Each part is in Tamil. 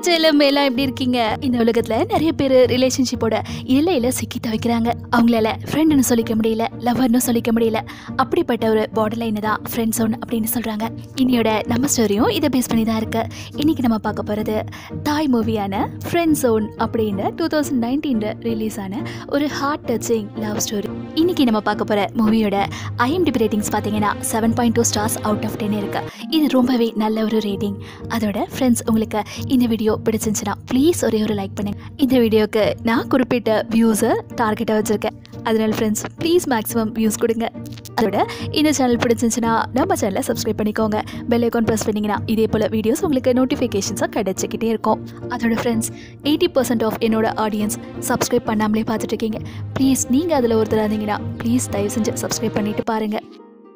செல்லம் எல்லாம் எப்படி இருக்கீங்க இந்த உலகத்துல நிறைய பேர் ரிலேஷன்ஷிப்போட எல்லையில சிக்கி தவிக்கிறாங்க அவங்களால ஃப்ரெண்டுன்னு சொல்லிக்க முடியல லவர்னு சொல்லிக்க முடியல அப்படிப்பட்ட ஒரு பார்டர் லைன் தான் ஃப்ரெண்ட் zone அப்படின்னு சொல்றாங்க இன்னையோட நம்ம ஸ்டோரியும் இதை பேஸ் பண்ணி தான் இருக்கு இன்னைக்கு நம்ம பார்க்க போறது தாய் மூவியான ஃப்ரெண்ட் zone அப்படின்னு டூ தௌசண்ட் நைன்டீன்ல ரிலீஸ் ஆன ஒரு ஹார்ட் டச்சிங் லவ் ஸ்டோரி இன்னைக்கு நம்ம பார்க்க போற மூவியோட ஐஎம்டிபி ரேட்டிங்ஸ் பார்த்தீங்கன்னா seven point two stars out of ten இருக்கு இது ரொம்பவே நல்ல ஒரு ரேட்டிங் அதோட ஃப்ரெண்ட்ஸ் உங்களுக்கு இந்த வீடியோ பிடிச்சிருந்துச்சுன்னா ப்ளீஸ் ஒரே ஒரு லைக் பண்ணுங்க இந்த வீடியோக்கு நான் குறிப்பிட்ட வியூஸை டார்கெட்டாக வச்சுருக்கேன் அதனால ஃப்ரெண்ட்ஸ் ப்ளீஸ் மேக்ஸிமம் வியூஸ் கொடுங்க அதோட இந்த சேனல் பிடிச்சிருந்துச்சுன்னா நம்ம சேனலை சப்ஸ்கிரைப் பண்ணிக்கோங்க பெல் ஐக்கான் ப்ரெஸ் பண்ணிங்கன்னா இதே போல் வீடியோஸ் உங்களுக்கு நோட்டிஃபிகேஷன்ஸாக கிடச்சிக்கிட்டே இருக்கும் அதோட ஃப்ரெண்ட்ஸ் எயிட்டி பர்சன்ட் ஆஃப் என்னோட ஆடியன்ஸ் சப்ஸ்கிரைப் பண்ணாமலே பார்த்துட்டு இருக்கீங்க ப்ளீஸ் நீங்கள் அதில் ஒருத்தர் இருந்தீங்கன்னா ப்ளீஸ் தயவு செஞ்சு சப்ஸ்கிரைப் பண்ணிட்டு பாருங்கள்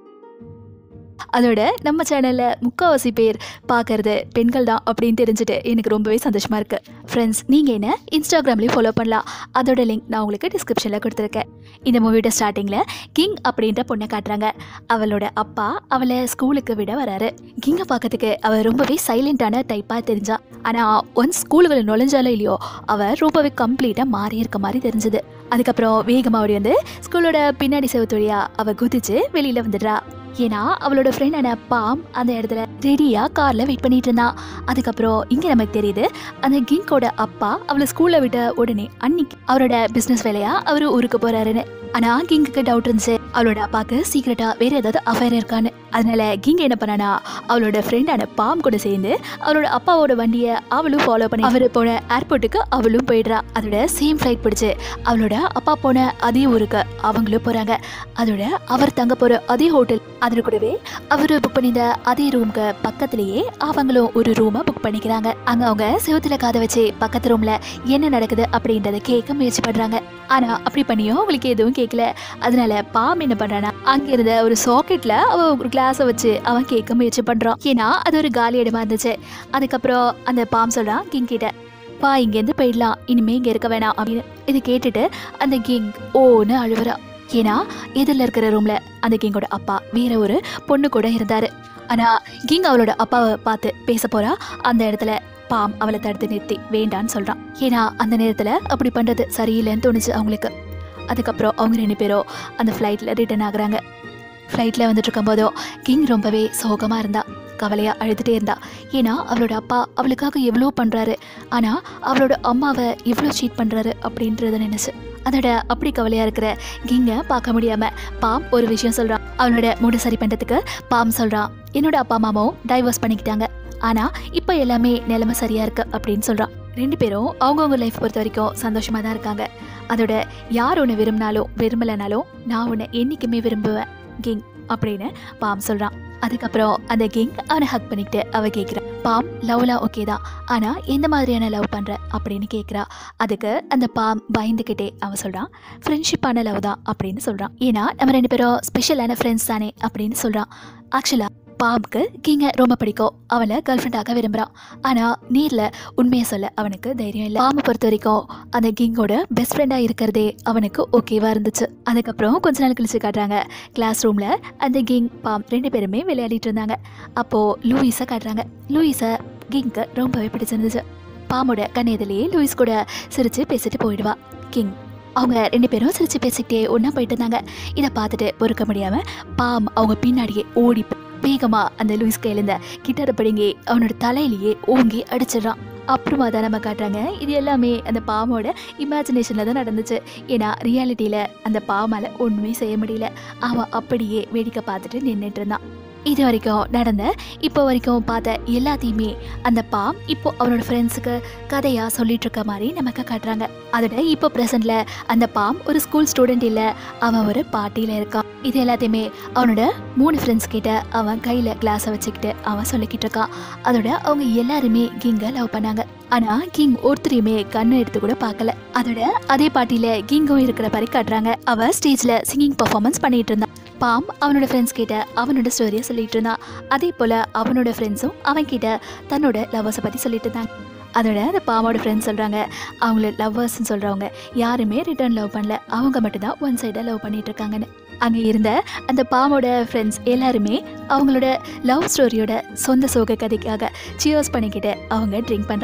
அதோட நம்ம சேனலில் முக்கால்வாசி பேர் பார்க்கறது பெண்கள் தான் அப்படின்னு தெரிஞ்சுட்டு எனக்கு ரொம்பவே சந்தோஷமாக இருக்குது ஃப்ரெண்ட்ஸ் நீங்கள் என்ன இன்ஸ்டாகிராம்லேயும் ஃபாலோ பண்ணலாம் அதோட லிங்க் நான் உங்களுக்கு டிஸ்கிரிப்ஷனில் கொடுத்துருக்கேன் இந்த மூவியோட ஸ்டார்டிங்கில் கிங் அப்படின்ற பொண்ணை காட்டுறாங்க அவளோட அப்பா அவளை ஸ்கூலுக்கு விட வராரு கிங்கை பார்க்கறதுக்கு அவள் ரொம்பவே சைலண்டான டைப்பாக தெரிஞ்சா ஆனால் ஒன்ஸ் ஸ்கூலுக்குள்ள நுழைஞ்சாலும் இல்லையோ அவள் ரொம்பவே கம்ப்ளீட்டாக மாறி இருக்க மாதிரி தெரிஞ்சுது அதுக்கப்புறம் வேகமாக ஓடி வந்து ஸ்கூலோட பின்னாடி செவத்தொழியா அவள் குதிச்சு வெளியில் வந்துடுறா ஏன்னா அவளோட ஃப்ரெண்டான பாம் அந்த இடத்துல ரெடியா கார்ல வெயிட் பண்ணிட்டு இருந்தான் அதுக்கப்புறம் இங்க நமக்கு தெரியுது அந்த கிங்கோட அப்பா அவளை ஸ்கூல்ல விட்ட உடனே அன்னைக்கு அவரோட பிசினஸ் வேலையா அவரு ஊருக்கு போறாருன்னு ஆனா கிங்குக்கு டவுட் இருந்துச்சு அவளோட அப்பாக்கு சீக்கிரட்டா வேற ஏதாவது அஃபேர் இருக்கான்னு அதனால கிங் என்ன பண்ணானா அவளோட ஃப்ரெண்டான பாம் கூட சேர்ந்து அவளோட அப்பாவோட வண்டியை அவளும் ஃபாலோ பண்ணி அவர் போன ஏர்போர்ட்டுக்கு அவளும் போயிடுறா அதோட சேம் ஃப்ளைட் பிடிச்சு அவளோட அப்பா போன அதே ஊருக்கு அவங்களும் போறாங்க அதோட அவர் தங்க போற அதே ஹோட்டல் அதில் கூடவே அவர் புக் பண்ணியிருந்த அதே ரூமுக்கு பக்கத்துலயே அவங்களும் ஒரு ரூமை புக் பண்ணிக்கிறாங்க அங்க அவங்க செவுத்துல காத வச்சு பக்கத்து ரூம்ல என்ன நடக்குது அப்படின்றத கேட்க முயற்சி பண்றாங்க ஆனா அப்படி பண்ணியும் அவங்களுக்கு எதுவும் கேட்கல அதனால பாம் என்ன பண்றானா அங்க இருந்த ஒரு சாக்கெட்ல அவ ஒரு கிளாஸை வச்சு அவன் கேட்க முயற்சி பண்றான் ஏன்னா அது ஒரு காலி இடமா இருந்துச்சு அதுக்கப்புறம் அந்த பாம் சொல்றான் கிங் கிட்ட வா இங்கேருந்து போயிடலாம் இனிமே இங்க இருக்க வேணாம் அப்படின்னு இது கேட்டுட்டு அந்த கிங் ஓன்னு அழுவுறா ஏன்னா எதிரில் இருக்கிற ரூம்ல அந்த கிங்கோட அப்பா வேற ஒரு பொண்ணு கூட இருந்தாரு ஆனா கிங் அவளோட அப்பாவை பார்த்து பேச போறா அந்த இடத்துல பாம் அவளை தடுத்து நிறுத்தி வேண்டான்னு சொல்றான் ஏன்னா அந்த நேரத்துல அப்படி பண்றது சரியில்லைன்னு தோணுச்சு அவங்களுக்கு அதுக்கப்புறம் அவங்க ரெண்டு பேரும் அந்த ஃப்ளைட்ல ரிட்டர்ன் ஆகுறாங்க ஃப்ளைட்ல வந்துட்டு இருக்கும்போதோ கிங் ரொம்பவே சோகமா இருந்தா கவலையா அழுதுட்டே இருந்தா ஏன்னா அவளோட அப்பா அவளுக்காக எவ்வளோ பண்றாரு ஆனா அவளோட அம்மாவை எவ்வளோ சீட் பண்றாரு அப்படின்றத நினைச்சு அதோட அப்படி கவலையா இருக்கிற கிங்க பார்க்க முடியாம பாம் ஒரு விஷயம் சொல்றான் அவளோட மூடு சரி பண்றதுக்கு பாம் சொல்றான் என்னோட அப்பா அம்மாவும் டைவர்ஸ் பண்ணிக்கிட்டாங்க ஆனா இப்போ எல்லாமே நிலைமை சரியா இருக்கு அப்படின்னு சொல்றான் ரெண்டு பேரும் அவங்கவுங்க லைஃப் பொறுத்த வரைக்கும் சந்தோஷமா தான் இருக்காங்க அதோட யார் ஒன்று விரும்பினாலும் விரும்பலைனாலும் நான் உன்னை என்னைக்குமே விரும்புவேன் கிங் அப்படின்னு பாம் சொல்றான் அதுக்கப்புறம் அந்த கிங் அவனை ஹக் பண்ணிக்கிட்டு அவ கேட்குறா பாம் லவ்லாம் ஓகே தான் ஆனா எந்த மாதிரியான லவ் பண்ற அப்படின்னு கேட்குறா அதுக்கு அந்த பாம் பயந்துக்கிட்டே அவன் சொல்றான் ஃப்ரெண்ட்ஷிப்பான லவ் தான் அப்படின்னு சொல்றான் ஏன்னா நம்ம ரெண்டு பேரும் ஸ்பெஷலான ஃப்ரெண்ட்ஸ் தானே அப்படின்னு சொல்றான் ஆக்சுவலா பாம்க்கு கிங்க ரொம்ப பிடிக்கும் அவளை கேர்ள் ஃப்ரெண்டாக விரும்புகிறான் ஆனால் நீரில் உண்மையை சொல்ல அவனுக்கு தைரியம் இல்லை பாம்பை பொறுத்த வரைக்கும் அந்த கிங்கோட பெஸ்ட் ஃப்ரெண்டாக இருக்கிறதே அவனுக்கு ஓகேவா இருந்துச்சு அதுக்கப்புறம் கொஞ்ச நாள் கழிச்சு காட்டுறாங்க கிளாஸ் ரூமில் அந்த கிங் பாம் ரெண்டு பேருமே விளையாடிட்டு இருந்தாங்க அப்போது லூயிஸை காட்டுறாங்க லூயிஸை கிங்க்கு ரொம்பவே பிடிச்சிருந்துச்சு பாமோட கண்ணெதிலேயே லூயிஸ் கூட சிரித்து பேசிட்டு போயிடுவா கிங் அவங்க ரெண்டு பேரும் சிரிச்சு பேசிக்கிட்டே ஒன்றா போயிட்டு இருந்தாங்க இதை பார்த்துட்டு பொறுக்க முடியாமல் பாம் அவங்க பின்னாடியே ஓடி போய் வேகமா அந்த லூயிஸ் கையிலேருந்த கிட்டாரை பிடுங்கி அவனோட தலையிலேயே ஓங்கி அடிச்சிடுறான் அப்புறமா தான் நம்ம காட்டுறாங்க இது எல்லாமே அந்த பாம்போட இமேஜினேஷனில் தான் நடந்துச்சு ஏன்னா ரியாலிட்டியில் அந்த பாமால ஒன்றுமே செய்ய முடியல அவன் அப்படியே வேடிக்கை பார்த்துட்டு நின்றுட்டு இருந்தான் இது வரைக்கும் நடந்த இப்போ வரைக்கும் பார்த்த எல்லாத்தையுமே அந்த பாம் இப்போ அவனோட ஃப்ரெண்ட்ஸுக்கு கதையாக சொல்லிட்டு இருக்க மாதிரி நமக்கு காட்டுறாங்க அதோட இப்போ ப்ரெசண்ட்ல அந்த பாம் ஒரு ஸ்கூல் ஸ்டூடெண்ட் இல்லை அவன் ஒரு பார்ட்டியில் இருக்கான் இது எல்லாத்தையுமே அவனோட மூணு ஃப்ரெண்ட்ஸ் கிட்ட அவன் கையில் கிளாஸை வச்சுக்கிட்டு அவன் சொல்லிக்கிட்டு இருக்கான் அதோட அவங்க எல்லாருமே கிங்கை லவ் பண்ணாங்க ஆனா கிங் ஒருத்தரையுமே கண்ணு எடுத்து கூட பார்க்கல அதோட அதே பார்ட்டியில கிங்கும் இருக்கிற மாதிரி காட்டுறாங்க அவ ஸ்டேஜ்ல சிங்கிங் பர்ஃபார்மன்ஸ் பண்ணிட்டு இருந்தான் பாம் அவனோட ஃப்ரெண்ட்ஸ் கிட்ட அவனோட ஸ்டோரியை சொல்லிட்டு இருந்தான் அதே போல அவனோட ஃப்ரெண்ட்ஸும் அவன் கிட்ட தன்னோட லவ்வர்ஸை பத்தி சொல்லிட்டு இருந்தாங்க அதோட அந்த பாமோட ஃப்ரெண்ட்ஸ் சொல்கிறாங்க அவங்கள லவ்வர்ஸ்னு சொல்கிறவங்க யாருமே ரிட்டர்ன் லவ் பண்ணல அவங்க மட்டும்தான் ஒன் சைடாக லவ் பண்ணிட்டு இருக்காங்கன்னு அங்கே இருந்த அந்த பாமோட ஃப்ரெண்ட்ஸ் எல்லாருமே அவங்களோட லவ் ஸ்டோரியோட சொந்த சோக கதைக்காக சியர்ஸ் பண்ணிக்கிட்டு அவங்க ட்ரிங்க் பண்ணுறாங்க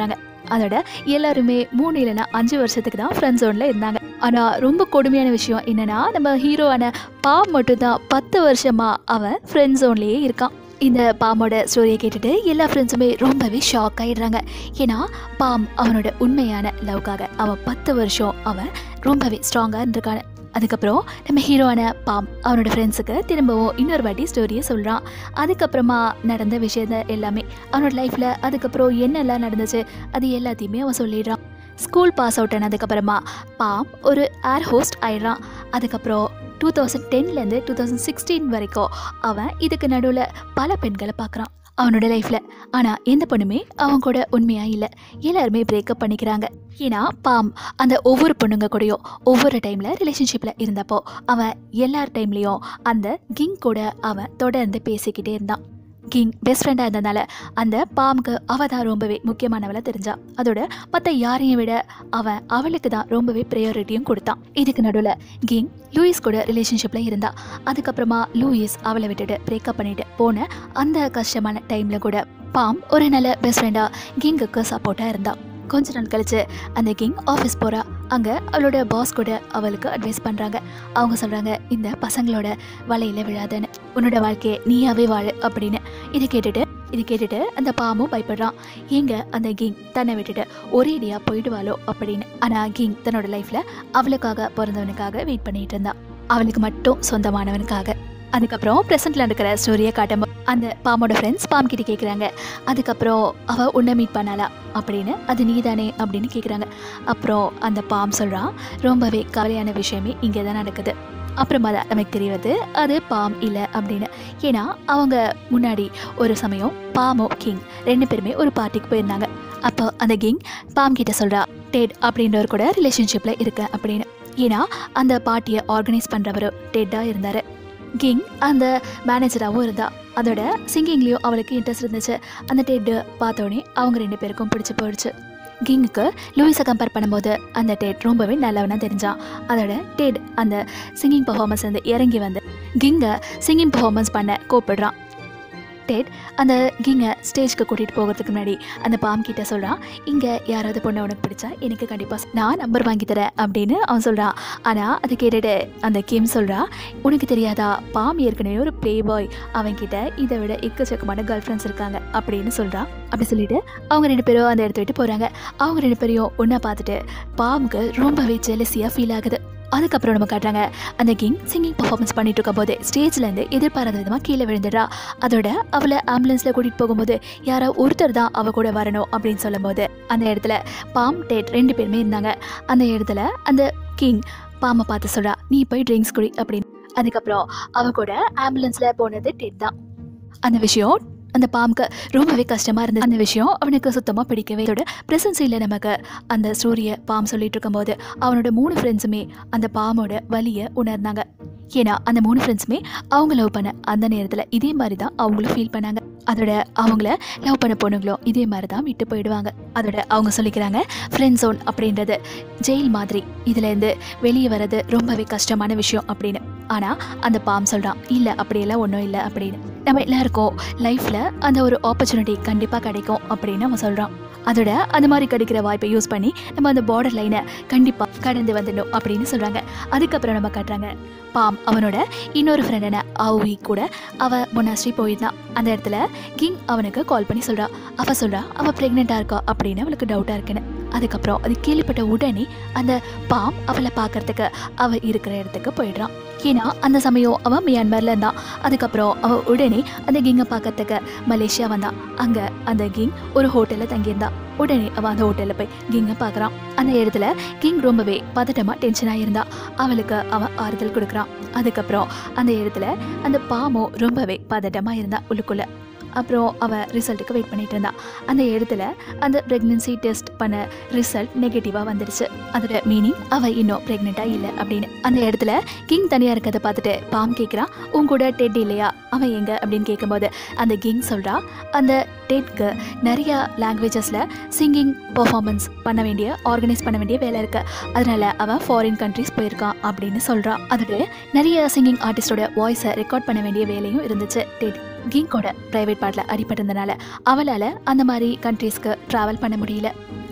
அதோட எல்லாருமே மூணு இல்லைன்னா அஞ்சு வருஷத்துக்கு தான் ஃப்ரெண்ட் ஜோனில் இருந்தாங்க ஆனால் ரொம்ப கொடுமையான விஷயம் என்னன்னா நம்ம ஹீரோவான பாம் மட்டும்தான் பத்து வருஷமாக அவன் ஃப்ரெண்ட் ஜோன்லேயே இருக்கான் இந்த பாம்போட ஸ்டோரியை கேட்டுட்டு எல்லா ஃப்ரெண்ட்ஸுமே ரொம்பவே ஷாக் ஆயிடுறாங்க ஏன்னா பாம் அவனோட உண்மையான லவ்க்காக அவன் பத்து வருஷம் அவன் ரொம்பவே ஸ்ட்ராங்காக இருந்திருக்கான அதுக்கப்புறம் நம்ம ஹீரோவான பாம் அவனோட ஃப்ரெண்ட்ஸுக்கு திரும்பவும் இன்னொரு வாட்டி ஸ்டோரியை சொல்கிறான் அதுக்கப்புறமா நடந்த விஷயத்த எல்லாமே அவனோட லைஃப்பில் அதுக்கப்புறம் என்னெல்லாம் நடந்துச்சு அது எல்லாத்தையுமே அவன் சொல்லிடுறான் ஸ்கூல் பாஸ் அவுட் ஆனதுக்கப்புறமா பாம் ஒரு ஏர் ஹோஸ்ட் ஆயிடுறான் அதுக்கப்புறம் டூ தௌசண்ட் டென்லேருந்து டூ தௌசண்ட் சிக்ஸ்டீன் வரைக்கும் அவன் இதுக்கு நடுவில் பல பெண்களை பார்க்குறான் அவனோட லைஃப்பில் ஆனால் எந்த பொண்ணுமே அவன் கூட உண்மையாக இல்லை எல்லாருமே பிரேக்கப் பண்ணிக்கிறாங்க ஏன்னா பாம் அந்த ஒவ்வொரு பொண்ணுங்க கூடயும் ஒவ்வொரு டைமில் ரிலேஷன்ஷிப்பில் இருந்தப்போ அவன் எல்லார் டைம்லேயும் அந்த கிங் கூட அவன் தொடர்ந்து பேசிக்கிட்டே இருந்தான் கிங் பெஸ்ட் ஃப்ரெண்டாக இருந்ததுனால அந்த பாம்புக்கு அவள் தான் ரொம்பவே முக்கியமானவளை தெரிஞ்சா அதோட மற்ற யாரையும் விட அவன் அவளுக்கு தான் ரொம்பவே ப்ரையாரிட்டியும் கொடுத்தான் இதுக்கு நடுவில் கிங் லூயிஸ் கூட ரிலேஷன்ஷிப்பில் இருந்தா அதுக்கப்புறமா லூயிஸ் அவளை விட்டுட்டு பிரேக்கப் பண்ணிட்டு போன அந்த கஷ்டமான டைமில் கூட பாம் ஒரு நல்ல பெஸ்ட் ஃப்ரெண்டாக கிங்குக்கு சப்போர்ட்டாக இருந்தா கொஞ்ச நாள் கழிச்சு அந்த கிங் ஆஃபீஸ் போகிறா அங்கே அவளோட பாஸ் கூட அவளுக்கு அட்வைஸ் பண்ணுறாங்க அவங்க சொல்கிறாங்க இந்த பசங்களோட வலையில் விழாதன்னு உன்னோட வாழ்க்கையை நீயாவே வாழு அப்படின்னு இதை கேட்டுட்டு இது கேட்டுட்டு அந்த பாம்பும் பயப்படுறான் ஏங்க அந்த கிங் தன்னை விட்டுட்டு ஒரேடியாக போயிடுவாளோ அப்படின்னு ஆனால் கிங் தன்னோட லைஃப்பில் அவளுக்காக பிறந்தவனுக்காக வெயிட் பண்ணிட்டு இருந்தா அவளுக்கு மட்டும் சொந்தமானவனுக்காக அதுக்கப்புறம் ப்ரெசென்ட்ல நடக்கிற ஸ்டோரியை காட்டும் அந்த பாம்போட ஃப்ரெண்ட்ஸ் பாம் கிட்ட கேட்குறாங்க அதுக்கப்புறம் அவ உன்னை மீட் பண்ணாளா அப்படின்னு அது நீதானே அப்படின்னு கேட்குறாங்க அப்புறம் அந்த பாம் சொல்கிறான் ரொம்பவே கவலையான விஷயமே இங்கே தான் நடக்குது அப்புறமா தான் நமக்கு தெரியுது அது பாம் இல்லை அப்படின்னு ஏன்னா அவங்க முன்னாடி ஒரு சமயம் பாமோ கிங் ரெண்டு பேருமே ஒரு பார்ட்டிக்கு போயிருந்தாங்க அப்போ அந்த கிங் பாம் கிட்ட சொல்கிறா டேட் அப்படின்றவர் கூட ரிலேஷன்ஷிப்பில் இருக்க அப்படின்னு ஏன்னா அந்த பார்ட்டியை ஆர்கனைஸ் பண்ணுறவர் டேட்டாக இருந்தார் கிங் அந்த மேனேஜராகவும் இருந்தா அதோட சிங்கிங்லேயும் அவளுக்கு இன்ட்ரெஸ்ட் இருந்துச்சு அந்த டேட்டு பார்த்தோன்னே அவங்க ரெண்டு பேருக்கும் பிடிச்சி போயிடுச்சு கிங்குக்கு லூயிஸை கம்பேர் பண்ணும்போது அந்த டேட் ரொம்பவே நல்லவனா தெரிஞ்சான் அதோட டேட் அந்த சிங்கிங் பர்ஃபார்மன்ஸ் வந்து இறங்கி வந்து கிங்கை சிங்கிங் பர்ஃபார்மன்ஸ் பண்ண கூப்பிடுறான் டேட் அந்த கிங்கை ஸ்டேஜ்க்கு கூட்டிகிட்டு போகிறதுக்கு முன்னாடி அந்த பாம் கிட்ட சொல்கிறான் இங்கே யாராவது பொண்ணை உனக்கு பிடிச்சா எனக்கு கண்டிப்பாக நான் நம்பர் வாங்கி தரேன் அப்படின்னு அவன் சொல்கிறான் ஆனால் அதை கேட்டுட்டு அந்த கிம் சொல்கிறா உனக்கு தெரியாதா பாம் ஏற்கனவே ஒரு ப்ளே பாய் அவன்கிட்ட இதை விட எக்கச்சக்கமான கேர்ள் ஃப்ரெண்ட்ஸ் இருக்காங்க அப்படின்னு சொல்கிறான் அப்படி சொல்லிட்டு அவங்க ரெண்டு பேரும் அந்த இடத்த விட்டு போகிறாங்க அவங்க ரெண்டு பேரையும் ஒன்றா பார்த்துட்டு பாம்புக்கு ரொம்பவே ஜெலசியாக ஃபீல் ஆகுது அதுக்கப்புறம் நம்ம காட்டுறாங்க அந்த கிங் சிங்கிங் பர்ஃபார்மன்ஸ் பண்ணிட்டு இருக்கும்போது ஸ்டேஜ்லேருந்து எதிர்பாராத விதமாக கீழே விழுந்துடுறா அதோட அவளை ஆம்புலன்ஸில் கூட்டிகிட்டு போகும்போது யாரோ ஒருத்தர் தான் அவ கூட வரணும் அப்படின்னு சொல்லும்போது அந்த இடத்துல பாம் டேட் ரெண்டு பேருமே இருந்தாங்க அந்த இடத்துல அந்த கிங் பாம்பை பார்த்து சொல்றா நீ போய் ட்ரிங்க்ஸ் குடி அப்படின்னு அதுக்கப்புறம் அவ கூட ஆம்புலன்ஸில் போனது டேட் தான் அந்த விஷயம் அந்த பாம்புக்கு ரொம்பவே கஷ்டமாக இருந்தது அந்த விஷயம் அவனுக்கு சுத்தமாக பிடிக்கவே இதோட பிரசன்சியில் நமக்கு அந்த ஸ்டோரியை பாம் சொல்லிட்டு இருக்கும்போது அவனோட மூணு ஃப்ரெண்ட்ஸுமே அந்த பாம்போட வலியை உணர்ந்தாங்க ஏன்னா அந்த மூணு ஃப்ரெண்ட்ஸுமே அவங்க லவ் பண்ண அந்த நேரத்தில் இதே மாதிரி தான் அவங்களும் ஃபீல் பண்ணாங்க அதோட அவங்கள லவ் பண்ண பொண்ணுங்களும் இதே மாதிரி தான் விட்டு போயிடுவாங்க அதோட அவங்க சொல்லிக்கிறாங்க ஃப்ரெண்ட் ஜோன் அப்படின்றது ஜெயில் மாதிரி இதுலேருந்து வெளியே வர்றது ரொம்பவே கஷ்டமான விஷயம் அப்படின்னு ஆனால் அந்த பாம் சொல்கிறான் இல்லை அப்படியெல்லாம் ஒன்றும் இல்லை அப்படின்னு நம்ம எல்லாருக்கும் லைஃப்பில் அந்த ஒரு ஆப்பர்ச்சுனிட்டி கண்டிப்பாக கிடைக்கும் அப்படின்னு அவன் சொல்கிறான் அதோட அந்த மாதிரி கிடைக்கிற வாய்ப்பை யூஸ் பண்ணி நம்ம அந்த பார்டர் லைனை கண்டிப்பாக கடந்து வந்துடணும் அப்படின்னு சொல்கிறாங்க அதுக்கப்புறம் நம்ம காட்டுறாங்க பாம் அவனோட இன்னொரு ஃப்ரெண்டான அவி கூட அவ மொனாஸ்ட்ரி போயிருந்தான் அந்த இடத்துல கிங் அவனுக்கு கால் பண்ணி சொல்றா அவ சொல்றா அவ ப்ரெக்னெண்ட்டாக இருக்கா அப்படின்னு அவளுக்கு டவுட்டாக இருக்குன்னு அதுக்கப்புறம் அது கேள்விப்பட்ட உடனே அந்த பாம் அவளை பார்க்கறதுக்கு அவ இருக்கிற இடத்துக்கு போயிடுறான் ஏன்னா அந்த சமயம் அவன் மியான்மர்ல இருந்தான் அதுக்கப்புறம் அவ உடனே அந்த கிங்கை பார்க்கறதுக்கு மலேசியா வந்தான் அங்க அந்த கிங் ஒரு ஹோட்டல்ல தங்கியிருந்தான் உடனே அவன் அந்த ஹோட்டலில் போய் கிங்கை பார்க்குறான் அந்த இடத்துல கிங் ரொம்பவே பதட்டமாக டென்ஷனாக இருந்தா அவளுக்கு அவன் ஆறுதல் கொடுக்குறான் அதுக்கப்புறம் அந்த இடத்துல அந்த பாமோ ரொம்பவே பதட்டமாக இருந்தா உள்ளுக்குள்ள அப்புறம் அவள் ரிசல்ட்டுக்கு வெயிட் பண்ணிட்டு இருந்தா அந்த இடத்துல அந்த ப்ரெக்னென்சி டெஸ்ட் பண்ண ரிசல்ட் நெகட்டிவாக வந்துடுச்சு அதோட மீனிங் அவள் இன்னும் ப்ரெக்னெண்ட்டாக இல்லை அப்படின்னு அந்த இடத்துல கிங் தனியாக இருக்கிறத பார்த்துட்டு பாம் கேட்குறான் உன் கூட டெட் இல்லையா அவன் எங்க அப்படின்னு கேட்கும்போது அந்த கிங் சொல்கிறா அந்த டெட்க்கு நிறையா லாங்குவேஜஸில் சிங்கிங் பர்ஃபார்மன்ஸ் பண்ண வேண்டிய ஆர்கனைஸ் பண்ண வேண்டிய வேலை இருக்கு அதனால அவன் ஃபாரின் கண்ட்ரிஸ் போயிருக்கான் அப்படின்னு சொல்கிறான் அதோட நிறைய சிங்கிங் ஆர்டிஸ்டோட வாய்ஸை ரெக்கார்ட் பண்ண வேண்டிய வேலையும் இருந்துச்சு டெட் கிங்கோட ப்ரைவேட் பார்ட்டில் அடிபட்டிருந்தனால அவளால் அந்த மாதிரி கண்ட்ரீஸ்க்கு ட்ராவல் பண்ண முடியல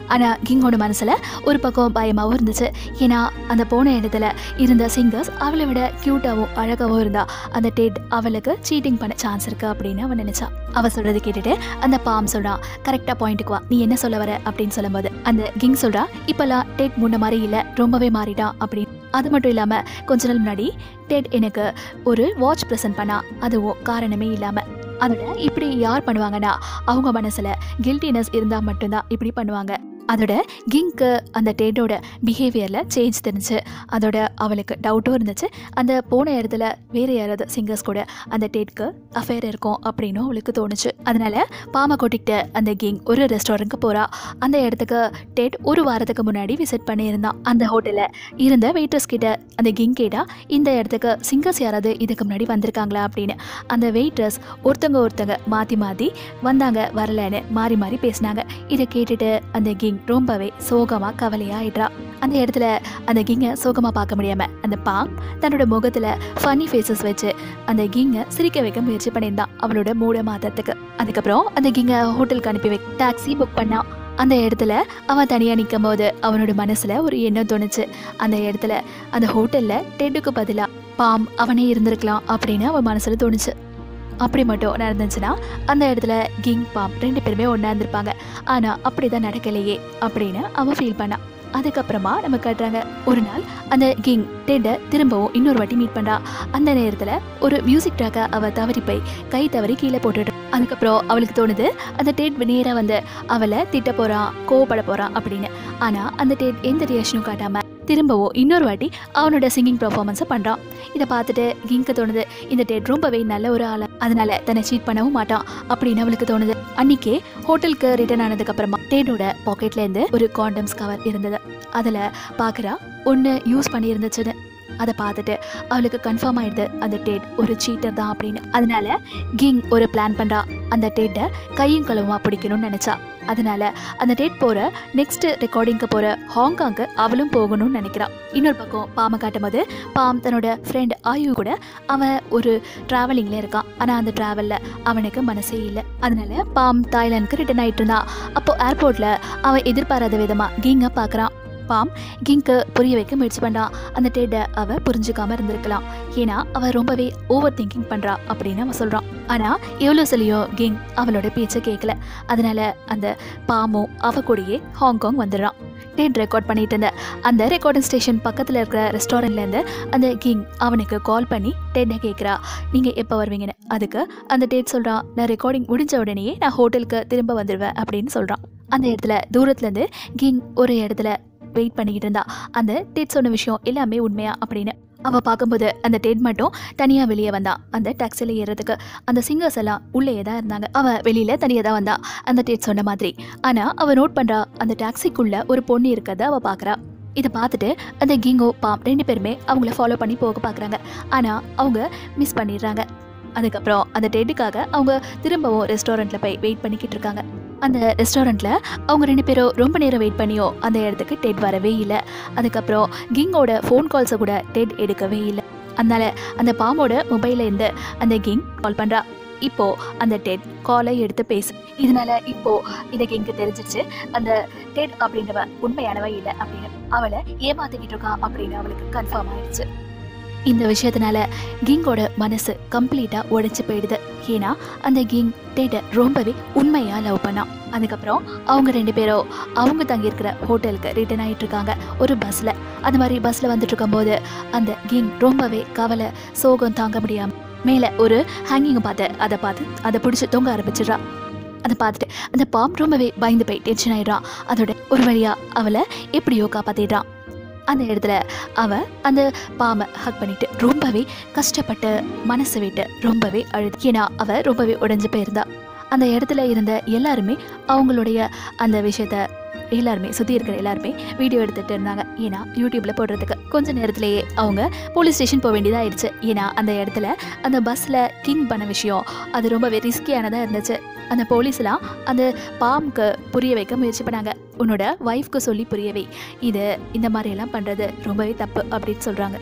ஆனால் கிங்கோட மனசில் ஒரு பக்கம் பயமாகவும் இருந்துச்சு ஏன்னா அந்த போன இடத்துல இருந்த சிங்கர்ஸ் அவளை விட க்யூட்டாகவும் அழகாகவும் இருந்தா அந்த டெட் அவளுக்கு சீட்டிங் பண்ண சான்ஸ் இருக்கு அப்படின்னு அவன் நினைச்சா அவ சொல்றது கேட்டுட்டு அந்த பாம் சொல்றான் கரெக்டாக பாயிண்ட்டுக்கு வா நீ என்ன சொல்ல வர அப்படின்னு சொல்லும்போது அந்த கிங் சொல்றா இப்போல்லாம் டெட் முன்ன மாதிரி இல்லை ரொம்பவே மாறிட்டான் அப்படின்னு அது மட்டும் இல்லாமல் கொஞ்ச நாள் முன்னாடி டெட் எனக்கு ஒரு வாட்ச் ப்ரெசென்ட் பண்ணா அதுவும் காரணமே இல்லாமல் அதோட இப்படி யார் பண்ணுவாங்கன்னா அவங்க மனசில் கில்ட்டினஸ் இருந்தால் மட்டும்தான் இப்படி பண்ணுவாங்க அதோட கிங்க்கு அந்த டேட்டோட பிஹேவியரில் சேஞ்ச் தெரிஞ்சு அதோட அவளுக்கு டவுட்டும் இருந்துச்சு அந்த போன இடத்துல வேறு யாராவது சிங்கர்ஸ் கூட அந்த டேட்க்கு அஃபேர் இருக்கும் அப்படின்னு அவளுக்கு தோணுச்சு அதனால பாமை கொட்டிக்கிட்ட அந்த கிங் ஒரு ரெஸ்டாரண்ட்க்கு போகிறா அந்த இடத்துக்கு டேட் ஒரு வாரத்துக்கு முன்னாடி விசிட் பண்ணியிருந்தான் அந்த ஹோட்டலில் இருந்த வெயிட்டர்ஸ் கிட்ட அந்த கிங் கேட்டா இந்த இடத்துக்கு சிங்கர்ஸ் யாராவது இதுக்கு முன்னாடி வந்திருக்காங்களா அப்படின்னு அந்த வெயிட்டர்ஸ் ஒருத்தங்க ஒருத்தங்க மாற்றி மாற்றி வந்தாங்க வரலன்னு மாறி மாறி பேசினாங்க இதை கேட்டுட்டு அந்த கிங் ரொம்பவே சோகமாக கவலையாயிடுறா அந்த இடத்துல அந்த கிங்கை சோகமாக பார்க்க முடியாம அந்த பாம் தன்னோட முகத்தில் ஃபன்னி ஃபேஸஸ் வச்சு அந்த கிங்கை சிரிக்க வைக்க முயற்சி பண்ணியிருந்தான் அவளோட மூட மாதத்துக்கு அதுக்கப்புறம் அந்த கிங்கை ஹோட்டலுக்கு அனுப்பி வை டாக்ஸி புக் பண்ணான் அந்த இடத்துல அவன் தனியாக நிற்கும் போது அவனோட மனசில் ஒரு எண்ணம் தோணுச்சு அந்த இடத்துல அந்த ஹோட்டலில் டெட்டுக்கு பதிலாக பாம் அவனே இருந்திருக்கலாம் அப்படின்னு அவன் மனசில் தோணுச்சு அப்படி மட்டும் நடந்துச்சுன்னா அந்த இடத்துல கிங் பாம் ரெண்டு பேருமே ஒன்றா இருந்திருப்பாங்க ஆனால் அப்படி தான் நடக்கலையே அப்படின்னு அவன் ஃபீல் பண்ணான் அதுக்கப்புறமா நம்ம காட்டுறாங்க ஒரு நாள் அந்த கிங் டெட்டை திரும்பவும் இன்னொரு வாட்டி மீட் பண்ணுறா அந்த நேரத்தில் ஒரு மியூசிக் ட்ராக்கை அவள் தவறி போய் கை தவறி கீழே போட்டுட்டு அதுக்கப்புறம் அவளுக்கு தோணுது அந்த டேட் நேராக வந்து அவளை திட்ட போகிறான் கோவப்பட போகிறான் அப்படின்னு ஆனால் அந்த டேட் எந்த ரியாக்ஷனும் காட்டாமல் திரும்பவும் இன்னொரு வாட்டி அவனோட சிங்கிங் பர்ஃபார்மன்ஸை பண்ணுறான் இதை பார்த்துட்டு கிங்க்கு தோணுது இந்த டேட் ரொம்பவே நல்ல ஒரு ஆள் அதனால தன்னை சீட் பண்ணவும் மாட்டான் அப்படின்னு அவளுக்கு தோணுது அன்னைக்கே ஹோட்டலுக்கு ரிட்டர்ன் ஆனதுக்கு அப்புறமா டேட்டோட பாக்கெட்ல இருந்து ஒரு காண்டம்ஸ் கவர் இருந்தது அதில் பார்க்குறா ஒன்று யூஸ் பண்ணி இருந்துச்சுன்னு அதை பார்த்துட்டு அவளுக்கு கன்ஃபார்ம் ஆயிடுது அந்த டேட் ஒரு சீட்டர் தான் அப்படின்னு அதனால கிங் ஒரு பிளான் பண்ணுறா அந்த டேட்டை கையும் களவுமா பிடிக்கணும்னு நினச்சா அதனால அந்த டேட் போகிற நெக்ஸ்ட் ரெக்கார்டிங்க்கு போகிற ஹாங்காங்க்கு அவளும் போகணும்னு நினைக்கிறான் இன்னொரு பக்கம் பாமை காட்டும் போது பாம் தன்னோட ஃப்ரெண்ட் ஆயு கூட அவன் ஒரு ட்ராவலிங்கில் இருக்கான் ஆனால் அந்த ட்ராவலில் அவனுக்கு மனசே இல்லை அதனால பாம் தாய்லாந்துக்கு ரிட்டர்ன் ஆயிட்டு இருந்தான் அப்போ ஏர்போர்ட்டில் அவன் எதிர்பாராத விதமாக கிங்கை பார்க்குறான் பாம் கிங்க்கு புரிய வைக்க முயற்சி பண்ணான் அந்த டேட்டை அவ புரிஞ்சுக்காம இருந்திருக்கலாம் ஏன்னா அவ ரொம்பவே ஓவர் திங்கிங் பண்றா அப்படின்னு அவன் சொல்றான் ஆனா எவ்வளோ சொல்லியும் கிங் அவளோட பேச்சை கேட்கல அதனால அந்த பாமும் அவ கூடயே ஹாங்காங் வந்துடுறான் டேட் ரெக்கார்ட் பண்ணிட்டு இருந்த அந்த ரெக்கார்டிங் ஸ்டேஷன் பக்கத்தில் இருக்கிற ரெஸ்டாரண்ட்லேருந்து அந்த கிங் அவனுக்கு கால் பண்ணி டேட்டை கேட்குறா நீங்கள் எப்போ வருவீங்கன்னு அதுக்கு அந்த டேட் சொல்கிறான் நான் ரெக்கார்டிங் முடிஞ்ச உடனேயே நான் ஹோட்டலுக்கு திரும்ப வந்துடுவேன் அப்படின்னு சொல்கிறான் அந்த இடத்துல தூரத்துலேருந்து கிங் ஒரு இடத்துல வெயிட் பண்ணிக்கிட்டு இருந்தா அந்த டேட் சொன்ன விஷயம் எல்லாமே உண்மையா அப்படின்னு அவ பார்க்கும்போது அந்த டேட் மட்டும் தனியா வெளியே வந்தா அந்த டாக்ஸில ஏறதுக்கு அந்த சிங்கர்ஸ் எல்லாம் உள்ளேயே தான் இருந்தாங்க அவ வெளியில தனியா தான் வந்தா அந்த டேட் சொன்ன மாதிரி ஆனா அவ நோட் பண்றா அந்த டாக்ஸிக்குள்ள ஒரு பொண்ணு இருக்கத அவ பார்க்கறா இதை பார்த்துட்டு அந்த கிங்கோ பாம் ரெண்டு பேருமே அவங்கள ஃபாலோ பண்ணி போக பார்க்குறாங்க ஆனால் அவங்க மிஸ் பண்ணிடுறாங்க அதுக்கப்புறம் அந்த டேட்டுக்காக அவங்க திரும்பவும் ரெஸ்டாரண்ட்டில் போய் வெயிட் பண்ணிக்கிட்டு இருக்காங்க அந்த ரெஸ்டாரண்ட்டில் அவங்க ரெண்டு பேரும் ரொம்ப நேரம் வெயிட் பண்ணியோ அந்த இடத்துக்கு டெட் வரவே இல்லை அதுக்கப்புறம் கிங்கோட ஃபோன் கால்ஸை கூட டெட் எடுக்கவே இல்லை அதனால அந்த பாமோட மொபைலில் இருந்து அந்த கிங் கால் பண்ணுறா இப்போ அந்த டெட் காலை எடுத்து பேசு இதனால இப்போ இதை கிங்க்கு தெரிஞ்சிருச்சு அந்த டெட் அப்படின்றவ உண்மையானவ இல்லை அப்படின்னு அவளை ஏமாத்திக்கிட்டு இருக்கா அப்படின்னு அவளுக்கு கன்ஃபார்ம் ஆயிடுச்சு இந்த விஷயத்தினால கிங்கோட மனசு கம்ப்ளீட்டாக உடைச்சு போயிடுது ஏன்னா அந்த கிங் டேட்டை ரொம்பவே உண்மையாக லவ் பண்ணான் அதுக்கப்புறம் அவங்க ரெண்டு பேரும் அவங்க தங்கியிருக்கிற ஹோட்டலுக்கு ரிட்டர்ன் ஆகிட்டு இருக்காங்க ஒரு பஸ்ஸில் அந்த மாதிரி பஸ்ஸில் வந்துட்டு இருக்கும்போது அந்த கிங் ரொம்பவே கவலை சோகம் தாங்க முடியாமல் மேலே ஒரு ஹேங்கிங்கை பார்த்து அதை பார்த்து அதை பிடிச்சி தொங்க ஆரம்பிச்சிடுறா அதை பார்த்துட்டு அந்த பாம் ரொம்பவே பயந்து போய் டென்ஷன் ஆயிடுறான் அதோட ஒரு வழியாக அவளை எப்படியோ காப்பாற்றிடுறான் அந்த இடத்துல அவ அந்த பாம்பை ஹக் பண்ணிட்டு ரொம்பவே கஷ்டப்பட்டு மனசு விட்டு ரொம்பவே அழுது ஏன்னா அவ ரொம்பவே உடைஞ்சு போயிருந்தா அந்த இடத்துல இருந்த எல்லாருமே அவங்களுடைய அந்த விஷயத்த எல்லாருமே சுற்றி இருக்கிற எல்லாருமே வீடியோ எடுத்துகிட்டு இருந்தாங்க ஏன்னா யூடியூப்பில் போடுறதுக்கு கொஞ்ச நேரத்திலேயே அவங்க போலீஸ் ஸ்டேஷன் போக வேண்டியதாக ஆயிடுச்சு ஏன்னா அந்த இடத்துல அந்த பஸ்ஸில் கிங் பண்ண விஷயம் அது ரொம்பவே ரிஸ்கியானதாக இருந்துச்சு அந்த போலீஸ்லாம் அந்த பாம்க்கு புரிய வைக்க முயற்சி பண்ணாங்க உன்னோட ஒய்ஃப்க்கு சொல்லி புரியவை இது இந்த மாதிரியெல்லாம் பண்ணுறது ரொம்பவே தப்பு அப்படின்னு சொல்கிறாங்க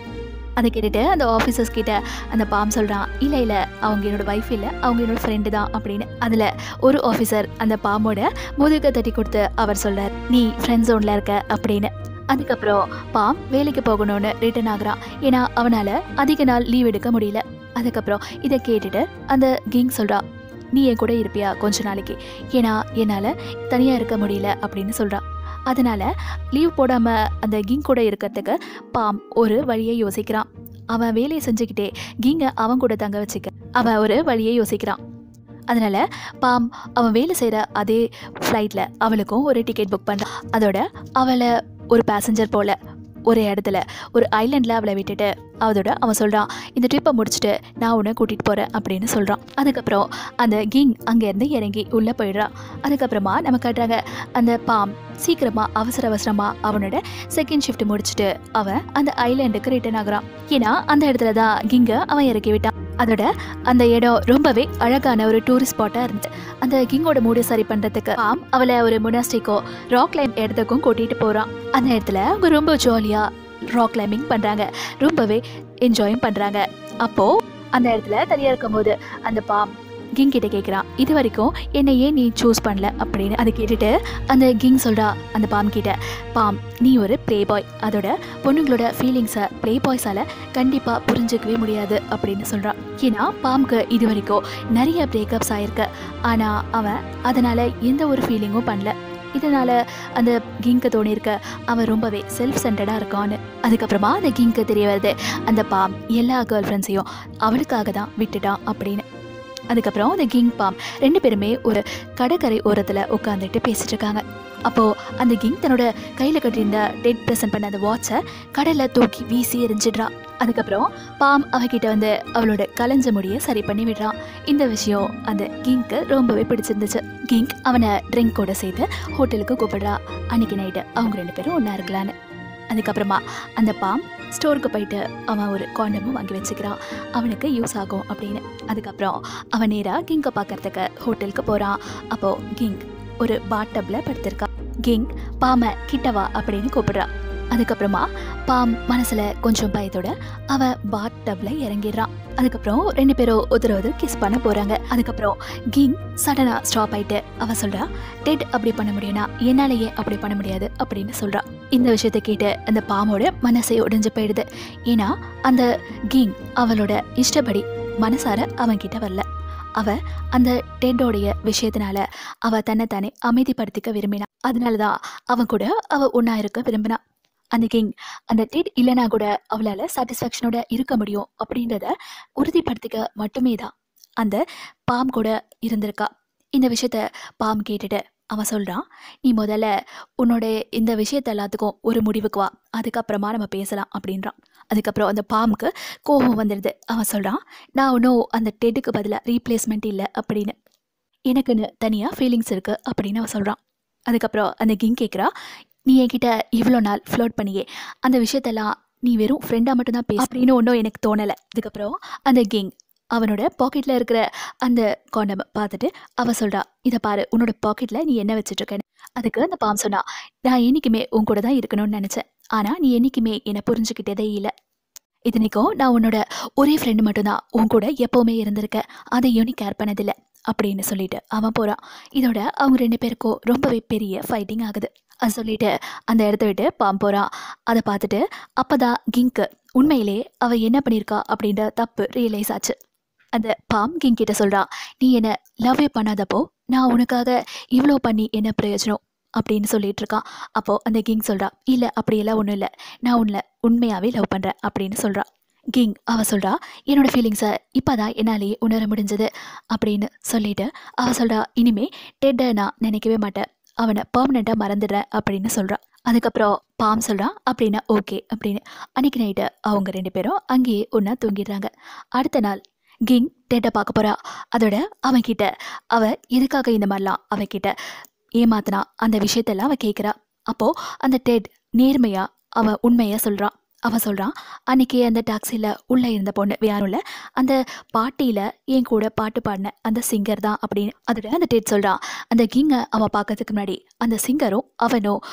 அதை கேட்டுட்டு அந்த ஆஃபீஸர்ஸ் கிட்ட அந்த பாம் சொல்கிறான் இல்லை இல்லை அவங்க என்னோட ஒய்ஃப் இல்லை அவங்க என்னோட ஃப்ரெண்டு தான் அப்படின்னு அதில் ஒரு ஆஃபீஸர் அந்த பாம்போட முதுகை தட்டி கொடுத்து அவர் சொல்றார் நீ ஃப்ரெண்ட் ஜோனில் இருக்க அப்படின்னு அதுக்கப்புறம் பாம் வேலைக்கு போகணும்னு ரிட்டர்ன் ஆகுறான் ஏன்னா அவனால் அதிக நாள் லீவ் எடுக்க முடியல அதுக்கப்புறம் இதை கேட்டுட்டு அந்த கிங் சொல்கிறா நீ என் கூட இருப்பியா கொஞ்ச நாளைக்கு ஏன்னா என்னால் தனியாக இருக்க முடியல அப்படின்னு சொல்கிறான் அதனால் லீவ் போடாமல் அந்த கிங் கூட இருக்கிறதுக்கு பாம் ஒரு வழியை யோசிக்கிறான் அவன் வேலையை செஞ்சுக்கிட்டே கிங்கை அவன் கூட தங்க வச்சுக்க அவன் ஒரு வழியை யோசிக்கிறான் அதனால் பாம் அவன் வேலை செய்கிற அதே ஃப்ளைட்டில் அவளுக்கும் ஒரு டிக்கெட் புக் பண்ணுறான் அதோட அவளை ஒரு பேசஞ்சர் போல் ஒரு இடத்துல ஒரு ஐலண்டில் அவளை விட்டுட்டு அதோட அவன் சொல்கிறான் இந்த ட்ரிப்பை முடிச்சுட்டு நான் உன்னை கூட்டிகிட்டு போகிறேன் அப்படின்னு சொல்கிறான் அதுக்கப்புறம் அந்த கிங் அங்கேருந்து இறங்கி உள்ளே போயிடுறான் அதுக்கப்புறமா நம்ம காட்டுறாங்க அந்த பாம் சீக்கிரமாக அவசர அவசரமாக அவனோட செகண்ட் ஷிஃப்ட் முடிச்சுட்டு அவன் அந்த ஐலாண்டுக்கு ரிட்டர்ன் ஆகுறான் ஏன்னா அந்த இடத்துல தான் கிங்கை அவன் இறக்கி விட்டான் அதோட அந்த இடம் ரொம்பவே அழகான ஒரு டூரிஸ்ட் ஸ்பாட்டாக இருந்துச்சு அந்த கிங்கோட மூடு சரி பண்ணுறதுக்கு பாம் அவளை ஒரு முனாஸ்டிக்கோ ராக் கிளைம் இடத்துக்கும் கூட்டிகிட்டு போகிறான் அந்த இடத்துல அவங்க ரொம்ப ஜாலியாக ராக் கிளைம்பிங் பண்ணுறாங்க ரொம்பவே என்ஜாயும் பண்ணுறாங்க அப்போது அந்த இடத்துல தனியாக இருக்கும்போது அந்த பாம் கிங் கிட்ட கேட்குறான் இது வரைக்கும் என்னை ஏன் நீ சூஸ் பண்ணல அப்படின்னு அதை கேட்டுட்டு அந்த கிங் சொல்கிறா அந்த பாம் கிட்ட பாம் நீ ஒரு ப்ளே பாய் அதோட பொண்ணுங்களோட ஃபீலிங்ஸை ப்ளே பாய்ஸால் கண்டிப்பாக புரிஞ்சிக்கவே முடியாது அப்படின்னு சொல்கிறான் ஏன்னா பாம்க்கு இது வரைக்கும் நிறைய பிரேக்கப்ஸ் ஆயிருக்கு ஆனால் அவன் அதனால் எந்த ஒரு ஃபீலிங்கும் பண்ணல இதனால் அந்த கிங்க்கு தோணியிருக்க அவன் ரொம்பவே செல்ஃப் சென்டர்டாக இருக்கான்னு அதுக்கப்புறமா அந்த கிங்க்கு தெரிய வருது அந்த பாம் எல்லா கேர்ள் ஃப்ரெண்ட்ஸையும் அவளுக்காக தான் விட்டுட்டான் அப்படின்னு அதுக்கப்புறம் அந்த கிங் பாம் ரெண்டு பேருமே ஒரு கடற்கரை ஓரத்தில் உட்காந்துட்டு பேசிட்டு இருக்காங்க அப்போது அந்த கிங் தன்னோட கையில் கட்டியிருந்த டெட் ப்ரெசென்ட் பண்ண அந்த வாட்சை கடலில் தூக்கி வீசி எரிஞ்சிடுறா அதுக்கப்புறம் பாம் அவகிட்ட வந்து அவளோட கலைஞ்ச முடியை சரி பண்ணி விடுறான் இந்த விஷயம் அந்த கிங்க்கு ரொம்பவே பிடிச்சிருந்துச்சு கிங் அவனை ட்ரிங்கோட சேர்த்து ஹோட்டலுக்கு கூப்பிடுறா அன்னைக்கு நைட்டு அவங்க ரெண்டு பேரும் ஒன்றா இருக்கலான்னு அதுக்கப்புறமா அந்த பாம் ஸ்டோருக்கு போயிட்டு அவன் ஒரு காண்டமும் வாங்கி வச்சுக்கிறான் அவனுக்கு யூஸ் ஆகும் அப்படின்னு அதுக்கப்புறம் அவன் நேராக கிங்கை பார்க்கறதுக்கு ஹோட்டலுக்கு போகிறான் அப்போது கிங் ஒரு பாட்டப்பில் படுத்திருக்கான் கிங் பாமை கிட்டவா அப்படின்னு கூப்பிடுறா அதுக்கப்புறமா பாம் மனசில் கொஞ்சம் பயத்தோட அவன் பாத் டப்பில் இறங்கிடுறான் அதுக்கப்புறம் ரெண்டு பேரும் ஒருத்தர் ஒருத்தர் கிஸ் பண்ண போகிறாங்க அதுக்கப்புறம் கிங் சடனாக ஸ்டாப் ஆயிட்டு அவ சொல்கிறா டெட் அப்படி பண்ண முடியும்னா என்னாலேயே அப்படி பண்ண முடியாது அப்படின்னு சொல்கிறா இந்த விஷயத்தை கேட்டு அந்த பாம்போட மனசை உடைஞ்சு போயிடுது ஏன்னா அந்த கிங் அவளோட இஷ்டப்படி மனசார அவன்கிட்ட வரல அவ அந்த டெட்டோடைய விஷயத்தினால அவ தன்னைத்தானே அமைதிப்படுத்திக்க விரும்பினா அதனால தான் அவன் கூட அவ ஒன்றா இருக்க விரும்பினா அந்த கிங் அந்த டெட் இல்லைனா கூட அவளால் சாட்டிஸ்ஃபேக்ஷனோட இருக்க முடியும் அப்படின்றத உறுதிப்படுத்திக்க மட்டுமே தான் அந்த பாம் கூட இருந்திருக்கா இந்த விஷயத்த பாம் கேட்டுட்டு அவன் சொல்கிறான் நீ முதல்ல உன்னோட இந்த விஷயத்த எல்லாத்துக்கும் ஒரு முடிவுக்கு வா அதுக்கப்புறமா நம்ம பேசலாம் அப்படின்றான் அதுக்கப்புறம் அந்த பாம்புக்கு கோபம் வந்துடுது அவன் சொல்கிறான் நான் ஒன்றும் அந்த டெட்டுக்கு பதிலாக ரீப்ளேஸ்மெண்ட் இல்லை அப்படின்னு எனக்குன்னு தனியாக ஃபீலிங்ஸ் இருக்குது அப்படின்னு அவன் சொல்கிறான் அதுக்கப்புறம் அந்த கிங் கேட்குறா நீ என்கிட்ட இவ்வளோ நாள் ஃப்ளோட் பண்ணியே அந்த விஷயத்தெல்லாம் நீ வெறும் ஃப்ரெண்டாக மட்டும்தான் பேச அப்படின்னு ஒன்றும் எனக்கு தோணலை அதுக்கப்புறம் அந்த கிங் அவனோட பாக்கெட்டில் இருக்கிற அந்த காண்டம் பார்த்துட்டு அவ சொல்கிறா இதை பாரு உன்னோட பாக்கெட்டில் நீ என்ன வச்சுட்டு இருக்கேன்னு அதுக்கு அந்த பாம் சொன்னா நான் என்றைக்குமே உன் கூட தான் இருக்கணும்னு நினச்சேன் ஆனால் நீ என்றைக்குமே என்னை புரிஞ்சுக்கிட்டதே இல்லை இத்தனைக்கும் நான் உன்னோட ஒரே ஃப்ரெண்டு மட்டும்தான் உன் கூட எப்போவுமே இருந்திருக்கேன் அதையும் நீ கேர் பண்ணதில்லை அப்படின்னு சொல்லிட்டு அவன் போகிறான் இதோட அவங்க ரெண்டு பேருக்கும் ரொம்பவே பெரிய ஃபைட்டிங் ஆகுது அது சொல்லிட்டு அந்த இடத்த விட்டு பாம் போகிறான் அதை பார்த்துட்டு அப்பதான் கிங்க்கு உண்மையிலே அவ என்ன பண்ணியிருக்கா அப்படின்ற தப்பு ரியலைஸ் ஆச்சு அந்த பாம் கிங் கிட்ட சொல்கிறான் நீ என்ன லவ்வே பண்ணாதப்போ நான் உனக்காக இவ்வளோ பண்ணி என்ன பிரயோஜனம் அப்படின்னு சொல்லிட்டு இருக்கான் அப்போது அந்த கிங் சொல்கிறா இல்லை அப்படியெல்லாம் ஒன்றும் இல்லை நான் உன்னை உண்மையாகவே லவ் பண்ணுறேன் அப்படின்னு சொல்கிறா கிங் அவ சொல்கிறா என்னோட ஃபீலிங்ஸை இப்போ தான் என்னாலேயே உணர முடிஞ்சது அப்படின்னு சொல்லிட்டு அவ சொல்கிறா இனிமே டெட்டை நான் நினைக்கவே மாட்டேன் அவனை பர்மனெண்ட்டாக மறந்துடுறேன் அப்படின்னு சொல்கிறா அதுக்கப்புறம் பாம் சொல்கிறா அப்படின்னா ஓகே அப்படின்னு அன்னைக்கு நைட்டு அவங்க ரெண்டு பேரும் அங்கேயே ஒன்றா தூங்கிடுறாங்க அடுத்த நாள் கிங் டெட்டை பார்க்க போகிறா அதோட அவன்கிட்ட அவ எதுக்காக இந்த மாதிரிலாம் அவன்கிட்ட ஏமாத்தினா அந்த விஷயத்தெல்லாம் அவ கேட்குறா அப்போது அந்த டெட் நேர்மையாக அவ உண்மையை சொல்கிறான் அவ சொல்கிறான் அன்னைக்கு அந்த டாக்ஸியில் உள்ளே இருந்த பொண்ணு யாரும் இல்லை அந்த பாட்டியில் என் கூட பாட்டு பாடின அந்த சிங்கர் தான் அப்படின்னு அதோட அந்த டெட் சொல்கிறான் அந்த கிங்கை அவன் பார்க்கறதுக்கு முன்னாடி அந்த சிங்கரும் அவனும்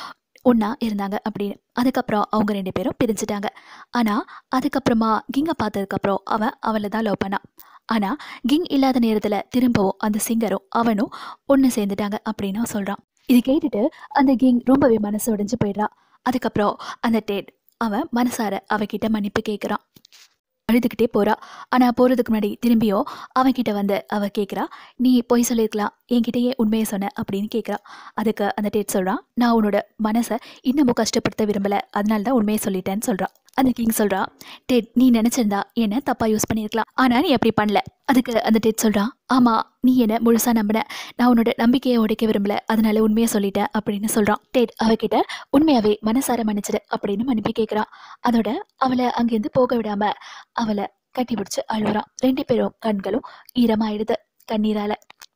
ஒன்றா இருந்தாங்க அப்படின்னு அதுக்கப்புறம் அவங்க ரெண்டு பேரும் பிரிஞ்சுட்டாங்க ஆனால் அதுக்கப்புறமா கிங்கை பார்த்ததுக்கப்புறம் அவன் அவளை தான் லவ் பண்ணான் ஆனால் கிங் இல்லாத நேரத்தில் திரும்பவும் அந்த சிங்கரும் அவனும் ஒன்று சேர்ந்துட்டாங்க அப்படின்னு அவன் சொல்கிறான் இது கேட்டுட்டு அந்த கிங் ரொம்பவே மனசு உடைஞ்சு போயிடுறான் அதுக்கப்புறம் அந்த டேட் அவன் மனசார அவகிட்ட மன்னிப்பு கேட்குறான் அழுதுகிட்டே போறா ஆனால் போகிறதுக்கு முன்னாடி திரும்பியும் அவன்கிட்ட வந்து அவ கேட்குறா நீ பொய் சொல்லியிருக்கலாம் என்கிட்டயே உண்மையை சொன்ன அப்படின்னு கேட்குறா அதுக்கு அந்த டேட் சொல்கிறான் நான் உன்னோட மனசை இன்னமும் கஷ்டப்படுத்த விரும்பலை அதனால தான் உண்மையை சொல்லிட்டேன்னு சொல்கிறான் அந்த கிங் சொல்கிறா டேட் நீ நினச்சிருந்தா என்ன தப்பாக யூஸ் பண்ணியிருக்கலாம் ஆனால் நீ அப்படி பண்ணல அதுக்கு அந்த டேட் சொல்கிறான் ஆமாம் நீ என்ன முழுசாக நம்பின நான் உன்னோட நம்பிக்கையை உடைக்க விரும்பல அதனால உண்மையை சொல்லிட்டேன் அப்படின்னு சொல்கிறான் டேட் அவகிட்ட உண்மையாவே மனசார மன்னிச்சிடு அப்படின்னு மன்னிப்பு கேட்குறான் அதோட அவளை அங்கேருந்து போக விடாம அவளை கட்டி பிடிச்சி அழுகுறான் ரெண்டு பேரும் கண்களும் ஈரமாயிடுது கண்ணீரால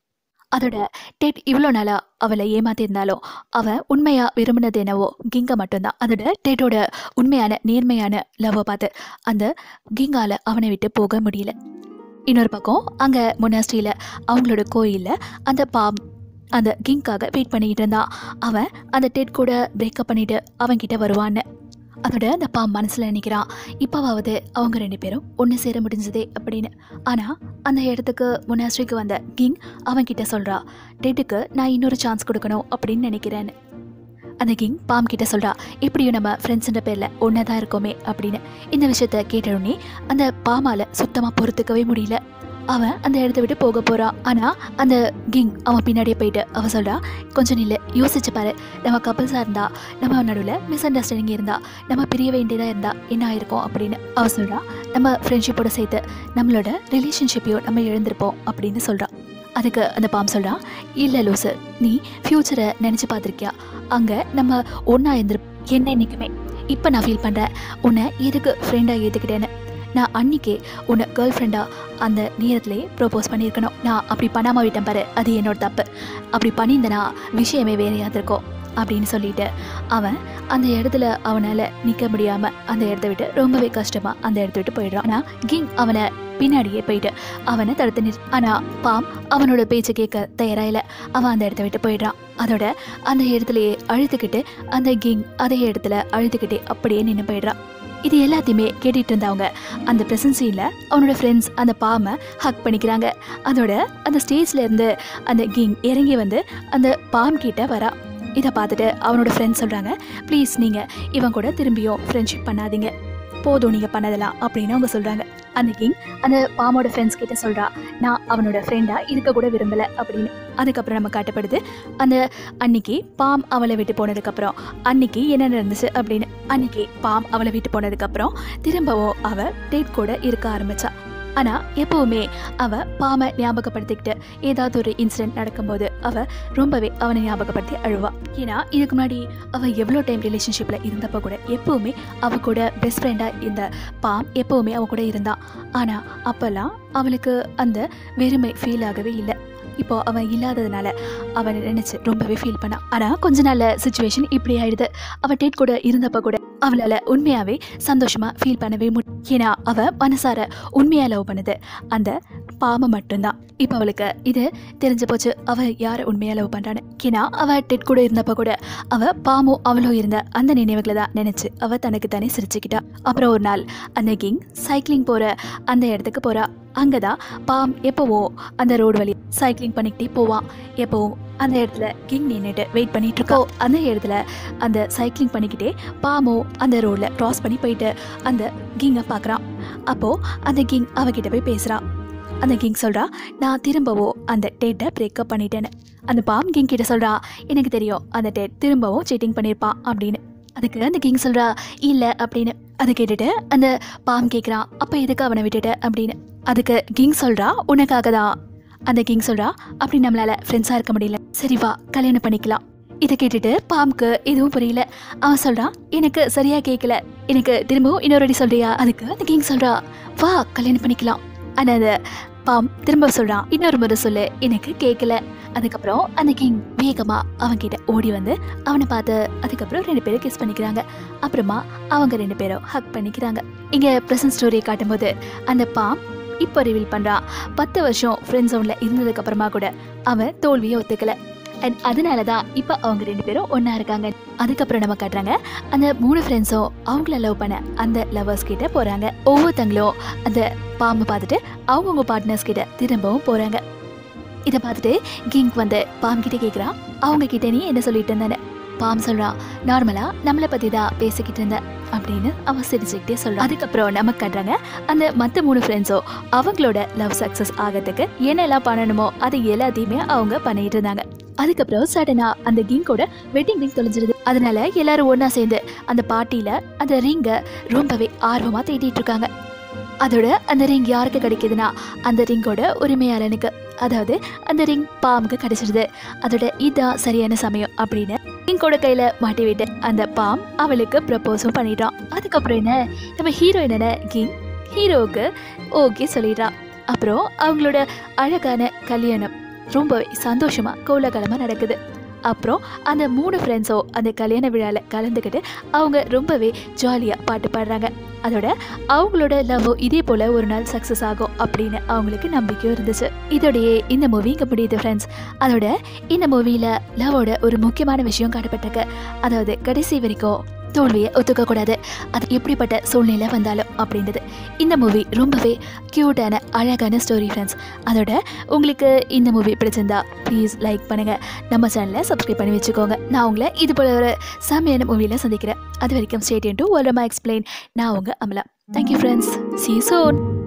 அதோட டேட் இவ்வளோ நாளா அவளை ஏமாத்திருந்தாலும் அவன் உண்மையா விரும்பினது என்னவோ கிங்கை மட்டும்தான் அதோட டேட்டோட உண்மையான நேர்மையான லவ்வை பார்த்து அந்த கிங்கால அவனை விட்டு போக முடியல இன்னொரு பக்கம் அங்கே மொனாஸ்ட்ரியில் அவங்களோட கோயிலில் அந்த பாம் அந்த கிங்காக வெயிட் பண்ணிக்கிட்டு இருந்தான் அவன் அந்த டேட் கூட பிரேக்கப் பண்ணிட்டு அவன்கிட்ட வருவான்னு அதோட அந்த பாம் மனசில் நினைக்கிறான் இப்போவாவது அவங்க ரெண்டு பேரும் ஒன்று சேர முடிஞ்சதே அப்படின்னு ஆனால் அந்த இடத்துக்கு மொனாஸ்ட்ரிக்கு வந்த கிங் அவன்கிட்ட சொல்கிறா டேட்டுக்கு நான் இன்னொரு சான்ஸ் கொடுக்கணும் அப்படின்னு நினைக்கிறேன்னு அந்த கிங் பாம் கிட்ட சொல்றா இப்படியும் நம்ம ஃப்ரெண்ட்ஸுன்ற பேரில் ஒன்றா தான் இருக்கோமே அப்படின்னு இந்த விஷயத்த கேட்டவுடனே அந்த பாமால சுத்தமாக பொறுத்துக்கவே முடியல அவன் அந்த இடத்த விட்டு போக போறான் ஆனா அந்த கிங் அவன் பின்னாடியே போயிட்டு அவ சொல்றா கொஞ்சம் நில்லு யோசிச்சு பாரு நம்ம கப்பல்ஸா இருந்தா நம்ம நடுவில் மிஸ் அண்டர்ஸ்டாண்டிங் இருந்தா நம்ம பிரிய வேண்டியதா இருந்தா என்ன ஆயிருக்கும் அப்படின்னு அவ சொல்றா நம்ம ஃப்ரெண்ட்ஷிப்போட சேர்த்து நம்மளோட ரிலேஷன்ஷிப்பையும் நம்ம எழுந்திருப்போம் அப்படின்னு சொல்றா அதுக்கு அந்த பாம் சொல்றா இல்ல லூசு நீ ஃப்யூச்சரை நினைச்சு பார்த்திருக்கியா அங்க நம்ம ஒன்றா இருந்திரு என்ன இன்னைக்குமே இப்போ நான் ஃபீல் பண்ணுறேன் உன்னை எதுக்கு ஃப்ரெண்டாக ஏற்றுக்கிட்டேன்னு நான் அன்னைக்கே உன்னை கேர்ள் ஃப்ரெண்டாக அந்த நேரத்திலேயே ப்ரோபோஸ் பண்ணியிருக்கணும் நான் அப்படி பண்ணாமல் விட்டேன் பாரு அது என்னோட தப்பு அப்படி பண்ணியிருந்தேனா விஷயமே வேறையாக இருக்கும் அப்படின்னு சொல்லிட்டு அவன் அந்த இடத்துல அவனால் நிற்க முடியாமல் அந்த இடத்த விட்டு ரொம்பவே கஷ்டமாக அந்த இடத்த விட்டு போயிடுறான் ஆனால் கிங் அவனை பின்னாடியே போயிட்டு அவனை தடுத்து நிறு ஆனால் பாம் அவனோட பேச்சை கேட்க தயாரா இல்லை அவன் அந்த இடத்த விட்டு போயிடுறான் அதோட அந்த இடத்துலயே அழுதுகிட்டு அந்த கிங் அதே இடத்துல அழுதுகிட்டே அப்படியே நின்று போயிடுறான் இது எல்லாத்தையுமே கேட்டுட்டு இருந்தவங்க அந்த பிரசன்சியில் அவனோட ஃப்ரெண்ட்ஸ் அந்த பாமை ஹக் பண்ணிக்கிறாங்க அதோட அந்த ஸ்டேஜ்ல இருந்து அந்த கிங் இறங்கி வந்து அந்த பாம் கிட்ட வரா இதை பார்த்துட்டு அவனோட ஃப்ரெண்ட்ஸ் சொல்கிறாங்க ப்ளீஸ் நீங்கள் இவன் கூட திரும்பியும் ஃப்ரெண்ட்ஷிப் பண்ணாதீங்க போதும் நீங்கள் பண்ணதெல்லாம் அப்படின்னு அவங்க சொல்கிறாங்க அந்த கிங் அந்த பாமோட ஃப்ரெண்ட்ஸ் கிட்ட சொல்கிறா நான் அவனோட ஃப்ரெண்டாக இருக்க கூட விரும்பலை அப்படின்னு அதுக்கப்புறம் நம்ம காட்டப்படுது அந்த அன்னைக்கு பாம் அவளை விட்டு போனதுக்கப்புறம் அன்னைக்கு என்ன நடந்துச்சு அப்படின்னு அன்னைக்கு பாம் அவளை விட்டு போனதுக்கப்புறம் திரும்பவும் அவ டேட் கூட இருக்க ஆரம்பிச்சா ஆனா எப்பவுமே அவ பாமை ஞாபகப்படுத்திக்கிட்டு ஏதாவது ஒரு இன்சிடென்ட் நடக்கும்போது அவ ரொம்பவே அவனை ஞாபகப்படுத்தி அழுவா ஏன்னா இதுக்கு முன்னாடி அவ எவ்வளோ டைம் ரிலேஷன்ஷிப்ல இருந்தப்ப கூட எப்பவுமே அவ கூட பெஸ்ட் ஃப்ரெண்டா இந்த பாம் எப்பவுமே அவ கூட இருந்தான் ஆனா அப்பெல்லாம் அவளுக்கு அந்த வெறுமை ஃபீல் ஆகவே இல்லை இப்போ அவன் இல்லாததுனால அவன் நினைச்சு ரொம்பவே ஃபீல் பண்ணான் ஆனா கொஞ்ச நாள்ல சுச்சுவேஷன் இப்படி ஆயிடுது அவ டேட் கூட இருந்தப்ப கூட அவளால உண்மையாவே சந்தோஷமா ஃபீல் பண்ணவே முடியும் ஏன்னா அவ மனசார உண்மையா லவ் பண்ணுது அந்த பாம மட்டும்தான் இப்போ அவளுக்கு இது தெரிஞ்சு போச்சு அவ யார உண்மையா லவ் பண்றான்னு ஏன்னா அவ டெட் கூட இருந்தப்ப கூட அவ பாமும் அவளும் இருந்த அந்த நினைவுகளை தான் நினைச்சு அவ தனக்கு தானே சிரிச்சுக்கிட்டா அப்புறம் ஒரு நாள் அந்த கிங் சைக்கிளிங் போற அந்த இடத்துக்கு போறா அங்கதான் பாம் எப்பவோ அந்த ரோடு வழி சைக்கிளிங் பண்ணிக்கிட்டே போவான் எப்பவும் அந்த இடத்துல கிங் நின்றுட்டு வெயிட் பண்ணிட்டு இருக்கோ அந்த இடத்துல அந்த சைக்கிளிங் பண்ணிக்கிட்டே பாமோ அந்த ரோட்ல கிராஸ் பண்ணி போயிட்டு அந்த கிங்கை பார்க்குறான் அப்போ அந்த கிங் அவகிட்ட போய் பேசுறான் அந்த கிங் சொல்றா நான் திரும்பவோ அந்த டேட்டை பிரேக்கப் பண்ணிட்டேன்னு அந்த பாம் கிங் கிட்ட சொல்றா எனக்கு தெரியும் அந்த டேட் திரும்பவும் சீட்டிங் பண்ணியிருப்பான் அப்படின்னு அதுக்கு அந்த கிங் சொல்றா இல்லை அப்படின்னு அதை கேட்டுட்டு அந்த பாம் கேட்குறான் அப்போ எதுக்கு அவனை விட்டுட்ட அப்படின்னு அதுக்கு கிங் சொல்றா உனக்காக தான் அந்த கிங் சொல்றா அப்படி நம்மளால ஃப்ரெண்ட்ஸாக இருக்க முடியல சரி வா கல்யாணம் பண்ணிக்கலாம் இதை கேட்டுட்டு பாம்க்கு எதுவும் புரியல அவன் சொல்றான் எனக்கு சரியா கேட்கல எனக்கு திரும்பவும் இன்னொரு வாட்டி சொல்றியா அதுக்கு அந்த கிங் சொல்றா வா கல்யாணம் பண்ணிக்கலாம் ஆனா அந்த பாம் திரும்ப சொல்றான் இன்னொரு முறை சொல்லு எனக்கு கேட்கல அதுக்கப்புறம் அந்த கிங் வேகமா அவன்கிட்ட ஓடி வந்து அவனை பார்த்து அதுக்கப்புறம் ரெண்டு பேரும் கிஸ் பண்ணிக்கிறாங்க அப்புறமா அவங்க ரெண்டு பேரும் ஹக் பண்ணிக்கிறாங்க இங்க ப்ரெசன்ட் ஸ்டோரியை காட்டும்போது அந்த பாம் இப்போ ரிவீல் பண்றான் பத்து வருஷம் ஃப்ரெண்ட் ஜோன்ல இருந்ததுக்கு அப்புறமா கூட அவன் தோல்வியை ஒத்துக்கல அண்ட் அதனால தான் இப்போ அவங்க ரெண்டு பேரும் ஒன்றா இருக்காங்க அதுக்கப்புறம் நம்ம காட்டுறாங்க அந்த மூணு ஃப்ரெண்ட்ஸும் அவங்கள லவ் பண்ண அந்த லவர்ஸ் கிட்ட போகிறாங்க ஒவ்வொருத்தங்களும் அந்த பாம்பை பார்த்துட்டு அவங்கவுங்க பார்ட்னர்ஸ் கிட்ட திரும்பவும் போகிறாங்க இதை பார்த்துட்டு கிங்க் வந்து பாம் கிட்ட கேட்குறான் அவங்க கிட்ட நீ என்ன சொல்லிட்டு இருந்தேன்னு பாம் சொல்கிறான் நார்மலாக நம்மளை பற்றி தான் பேசிக்கிட்டு இருந்தேன் அப்படின்னு அவன் சிரிச்சுக்கிட்டே சொல்கிறான் அதுக்கப்புறம் நமக்கு காட்டுறாங்க அந்த மற்ற மூணு ஃப்ரெண்ட்ஸும் அவங்களோட லவ் சக்ஸஸ் ஆகிறதுக்கு என்னெல்லாம் பண்ணணுமோ அது எல்லாத்தையுமே அவங்க பண்ணிட்டு இருந்தாங்க அதுக்கப்புறம் சடனா அந்த கிங்கோட வெட்டிங் ரிங் தொலைஞ்சிருது அதனால எல்லாரும் ஒண்ணா சேர்ந்து அந்த பார்ட்டியில அந்த ரிங்கை ரொம்பவே ஆர்வமா தேடிட்டு இருக்காங்க அதோட அந்த ரிங் யாருக்கு கிடைக்குதுன்னா அந்த ரிங்கோட உரிமையாளனுக்கு அதாவது அந்த ரிங் பாம்புக்கு கிடைச்சிருது அதோட இதான் சரியான சமயம் அப்படின்னு ரிங்கோட கையில மாட்டி விட்டு அந்த பாம் அவளுக்கு ப்ரப்போஸும் பண்ணிட்டான் அதுக்கப்புறம் என்ன நம்ம ஹீரோயின் என்ன கிங் ஹீரோவுக்கு ஓகே சொல்லிடுறான் அப்புறம் அவங்களோட அழகான கல்யாணம் ரொம்பவே சந்தோஷமா கோலாகலமா நடக்குது அப்புறம் அந்த மூணு ஃப்ரெண்ட்ஸும் அந்த கல்யாண விழாவில் கலந்துக்கிட்டு அவங்க ரொம்பவே ஜாலியாக பாட்டு பாடுறாங்க அதோட அவங்களோட லவ்வும் இதே போல் ஒரு நாள் சக்ஸஸ் ஆகும் அப்படின்னு அவங்களுக்கு நம்பிக்கையும் இருந்துச்சு இதோடையே இந்த மூவி இங்கே முடியுது ஃப்ரெண்ட்ஸ் அதோட இந்த மூவியில் லவ்வோட ஒரு முக்கியமான விஷயம் காட்டப்பட்டிருக்கு அதாவது கடைசி வரைக்கும் தோல்வியை ஒத்துக்க கூடாது அது எப்படிப்பட்ட சூழ்நிலை வந்தாலும் அப்படின்றது இந்த மூவி ரொம்பவே க்யூட்டான அழகான ஸ்டோரி ஃப்ரெண்ட்ஸ் அதோட உங்களுக்கு இந்த மூவி பிடிச்சிருந்தா ப்ளீஸ் லைக் பண்ணுங்கள் நம்ம சேனலை சப்ஸ்கிரைப் பண்ணி வச்சுக்கோங்க நான் உங்களை இது போல ஒரு செம்மையான மூவியில் சந்திக்கிறேன் அது வரைக்கும் ஸ்டேடியம் டு வேர்ல்ட் எக்ஸ்பிளைன் நான் உங்கள் Amala thank you friends see zone